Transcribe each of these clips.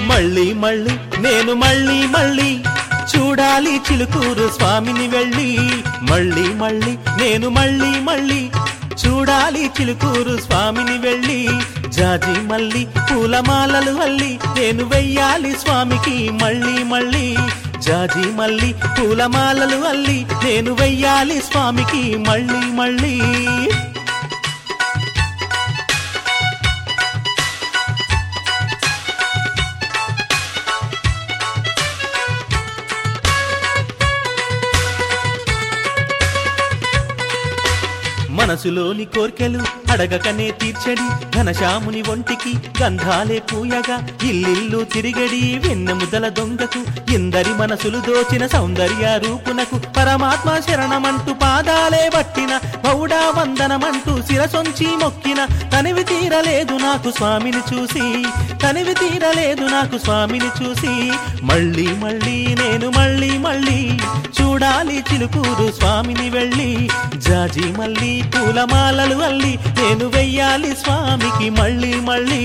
మళ్ళీ మళ్ళీ నేను మళ్ళీ మళ్ళీ చూడాలి చిలుకూరు స్వామిని వెళ్ళి మళ్ళీ మళ్ళీ నేను మళ్ళీ మళ్ళీ చూడాలి చిలుకూరు స్వామిని వెళ్ళి జాజి మళ్ళీ పూలమాలలు అల్లి నేను వెయ్యాలి స్వామికి మళ్ళీ మళ్ళీ జాజి మళ్ళీ పూలమాలలు అల్లి నేను వెయ్యాలి స్వామికి మళ్ళీ మళ్ళీ మనసులోని కోర్కెలు అడగకనే తీర్చడి ఘనశ్యాముని ఒంటికి గంధాలే పూయగా ఇల్లిల్లు తిరిగడి వెన్నెముదల దొంగకు ఇందరి మనసులు దోచిన సౌందర్య రూపునకు పరమాత్మ శరణమంటూ పాదాలే పట్టిన బౌడా వందనమంటూ శిరసొంచి మొక్కిన తనివి తీరలేదు నాకు స్వామిని చూసి తనివి తీరలేదు నాకు స్వామిని చూసి మళ్ళీ మళ్ళీ నేను మళ్ళీ మళ్ళీ చూడాలి చిలుకూరు స్వామిని వెళ్ళి జాజి మళ్ళీ పూలమాలలు అల్లి నేను వెయ్యాలి స్వామికి మళ్ళీ మళ్ళీ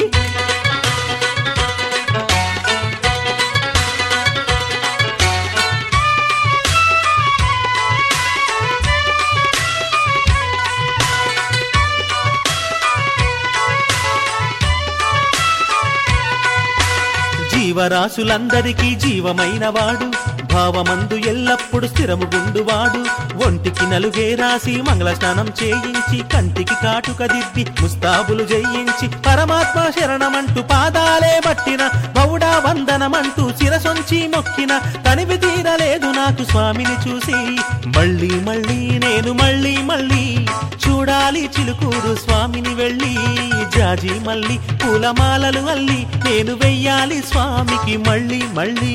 జీవరాశులందరికీ జీవమైన వాడు భావమందు ఎల్లప్పుడు స్థిరము గుండువాడు ఒంటికి నలుగే రాసి మంగళ స్నానం చేయించి కంటికి కాటుక దిద్ది ముస్తాబులు జయించి పరమాత్మ శరణమంటూ పాదాలే పట్టిన బౌడా వందనమంటూ శిరసొంచి మొక్కిన తనివి తీరలేదు నాకు స్వామిని చూసి మళ్ళీ మళ్ళీ నేను మళ్ళీ మళ్ళీ చూడాలి చిలుకూరు స్వామిని వెళ్ళి జాజి మళ్ళీ పూలమాలలు అల్లి నేను వెయ్యాలి స్వామికి మళ్ళీ మళ్ళీ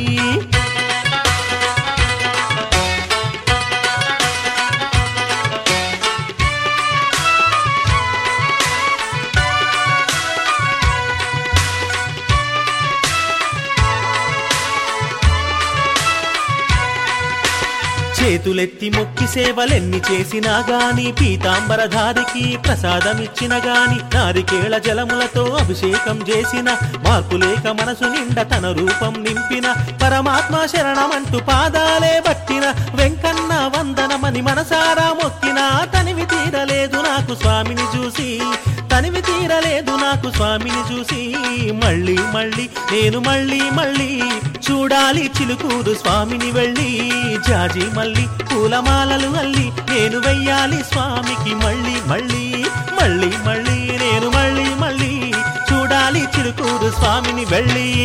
చేతులెత్తి మొక్కి సేవలెన్ని చేసినా గాని పీతాంబరధారికి ప్రసాదమిచ్చిన గాని నారికేళ జలములతో అభిషేకం చేసిన మార్పు లేక మనసు నిండ తన రూపం నింపిన పరమాత్మ శరణమంటూ పాదాలే పట్టిన వెంకన్న వందనమని మనసారా మొక్కిన తనివి తీరలేదు నాకు స్వామిని చూసి తనివి తీరలేదు నాకు స్వామిని చూసి మళ్ళీ మళ్ళీ నేను మళ్ళీ మళ్ళీ చూడాలి చిలుకూరు స్వామిని వెళ్ళి జాజి మళ్ళీ పూలమాలలు అల్లి నేను వెయ్యాలి స్వామికి మళ్ళీ మళ్ళీ మళ్ళీ మళ్ళీ నేను మళ్ళీ మళ్ళీ చూడాలి చిలుకూరు స్వామిని వెళ్ళి